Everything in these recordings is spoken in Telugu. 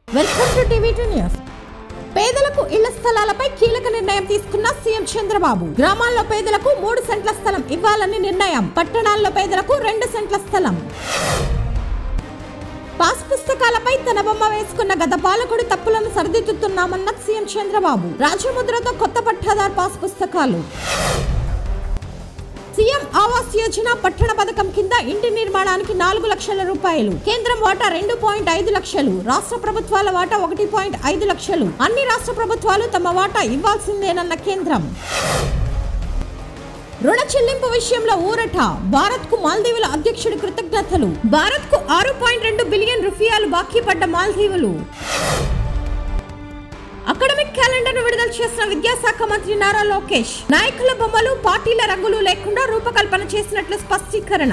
welcome to TV two news పేదలకు ఇళ్ల స్థలాలపై కీలక నిర్ణయం తీసుకున్న సీఎం చంద్రబాబు గ్రామాల్లో పేదలకు మూడు సెంట్ల స్థలం ఇవ్వాలని నిర్ణయం పట్టణాల్లో పేదలకు రెండు సెంట్ల స్థలం పాస్ పుస్తకాలపై తన బొమ్మ వేసుకున్న గత పాలకుడి తప్పులను సరిదిద్దుతున్నామన్న సీఎం చంద్రబాబు రాజముద్రతో కొత్త పట్టాదార్ పాస్ పుస్తకాలు సీఎం ఆవాస్ యోజన పట్టణ పథకం కింద ఇంటి నిర్మాణానికి నాలుగు లక్షల రూపాయలు కేంద్రం వాటా రెండు పాయింట్ ఐదు లక్షలు రాష్ట్ర ప్రభుత్వాల వాటా ఒకటి పాయింట్ ఐదు లక్షలు అన్ని రాష్ట్ర ప్రభుత్వాలు తమ వాటా ఇవ్వాల్సిందేనన్న కేంద్రం రుణ చెల్లింపు విషయంలో ఊరట భారత్ కు మాల్దీవుల అధ్యక్షుడి కృతజ్ఞతలు భారత్ కు ఆరు పాయింట్ రెండు బిలియన్ రూపాయలు బాకీ పడ్డ మాల్దీవులు అకాడమిక్ క్యాలెండర్ ను విడుదల చేసిన విద్యాశాఖ మంత్రి నారా లోకేష్ నాయకుల బొమ్మలు పార్టీల రంగులు లేకుండా రూపకల్పన చేసినట్లు స్పష్టీకరణ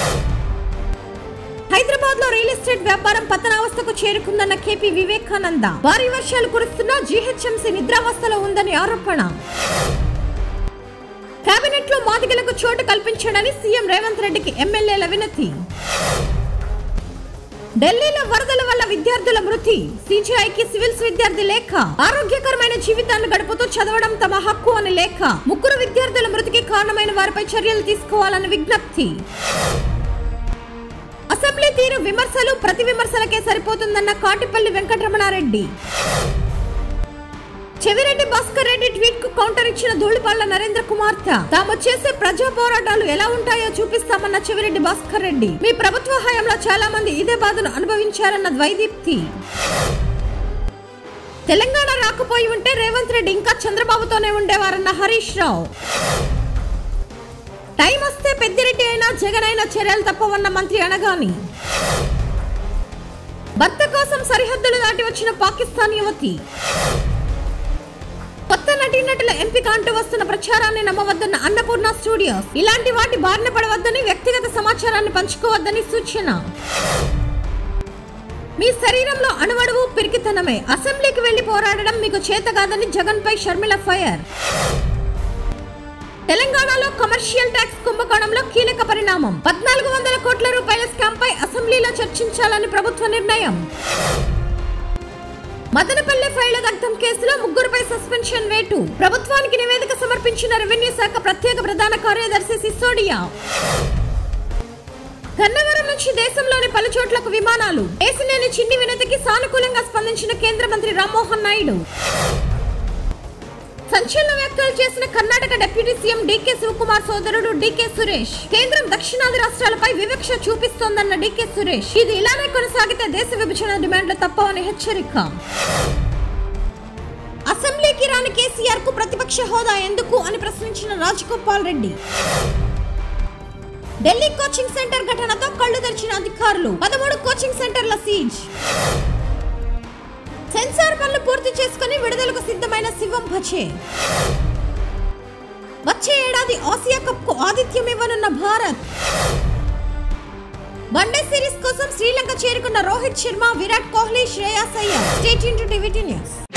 హైదరాబాద్ లో రియల్ ఎస్టేట్ వ్యాపారం పతనావస్థకు చేరుకుందన్న కేపీ వివేకానంద భారీ వర్షాలు కురుస్తున్నా జీహెచ్ఎంసీ నిద్రావస్థలో ఉందని ఆరోపణ కేబినెట్ లో మాదిగలకు చోటు కల్పించడని సీఎం రేవంత్ రెడ్డికి ఎమ్మెల్యేల వినతి ఢిల్లీలో వరదల వల్ల విద్యార్థుల మృతి సిజిఐకి సివిల్స్ విద్యార్థి లేఖ ఆరోగ్యకరమైన జీవితాన్ని గడుపుతూ చదవడం తమ హక్కు అని లేఖ ముగ్గురు విద్యార్థుల మృతికి కారణమైన వారిపై చర్యలు తీసుకోవాలని విజ్ఞప్తి అసెంబ్లీ తీరు విమర్శలు ప్రతి విమర్శలకే సరిపోతుందన్న కాటిపల్లి వెంకటరమణారెడ్డి చెవిరెడ్డి భాస్కర్ రెడ్డి ట్వీట్ కు కౌంటర్ ఇచ్చిన ధూళిపాళ్ల నరేంద్ర కుమార్తె తాము చేసే ప్రజా పోరాటాలు ఎలా ఉంటాయో చూపిస్తామన్న చెవిరెడ్డి భాస్కర్ రెడ్డి మీ ప్రభుత్వ హయాంలో చాలా మంది ఇదే బాధను అనుభవించారన్న ద్వైదీప్తి తెలంగాణ రాకపోయి ఉంటే రేవంత్ రెడ్డి ఇంకా చంద్రబాబుతోనే ఉండేవారన్న హరీష్ రావు టైం వస్తే పెద్దిరెడ్డి అయినా జగన్ అయినా చర్యలు తప్పవన్న మంత్రి అనగాని భర్త కోసం సరిహద్దులు దాటి వచ్చిన పాకిస్తాన్ యువతి కొత్త నటీనటుల ఎంపిక అంటూ వస్తున్న ప్రచారాన్ని నమ్మవద్దన్న అన్నపూర్ణ స్టూడియోస్ ఇలాంటి వాటి బారిన పడవద్దని వ్యక్తిగత సమాచారాన్ని పంచుకోవద్దని సూచన మీ శరీరంలో అణువణువు పిరికితనమే అసెంబ్లీకి వెళ్లి పోరాడడం మీకు చేత కాదని జగన్ పై షర్మిల ఫైర్ తెలంగాణలో కమర్షియల్ ట్యాక్స్ కుంభకోణంలో కీలక పరిణామం పద్నాలుగు వందల కోట్ల రూపాయల స్కామ్ పై అసెంబ్లీలో చర్చించాలని ప్రభుత్వ నిర్ణయం మదనపల్లె ఫైళ్ల దగ్ధం కేసులో ముగ్గురుపై సస్పెన్షన్ వేటు ప్రభుత్వానికి నివేదిక సమర్పించిన రెవెన్యూ శాఖ ప్రత్యేక ప్రధాన కార్యదర్శి సిసోడియా గన్నవరం నుంచి దేశంలోని పలు చోట్లకు విమానాలు ఏసినేని చిన్ని వినతికి సానుకూలంగా స్పందించిన కేంద్ర మంత్రి రామ్మోహన్ నాయుడు సంచలన వ్యాఖ్యలు చేసిన Karnataka deputy CM DK Shivakumar సోదరుడు డీకే సురేష్ కేంద్రం దక్షిణాది రాష్ట్రాలపై వివక్ష చూపిస్తోందన్న డీకే సురేష్ ఇది ఇలానే కొనసాగితే దేశ విభజన డిమాండ్లు తప్పవని హెచ్చరిక అసెంబ్లీకి రాని కేసీఆర్ కు ప్రతిపక్ష హోదా ఎందుకు అని ప్రశ్నించిన రాజగోపాల్ రెడ్డి ఢిల్లీ కోచింగ్ సెంటర్ ఘటనతో కళ్లు తెరిచిన అధికారులు పదమూడు కోచింగ్ సెంటర్ల సీజ్ సెన్సార్ పనులు పూర్తి చేసుకుని విడుదలకు సిద్ధమైన శివం భచే వచ్చే ఏడాది ఆసియా కప్ కు ఆతిథ్యం ఇవ్వనున్న భారత్ వన్డే సిరీస్ కోసం శ్రీలంక చేరుకున్న Rohit Sharma Virat Kohli Shreyas Iyer state into TV news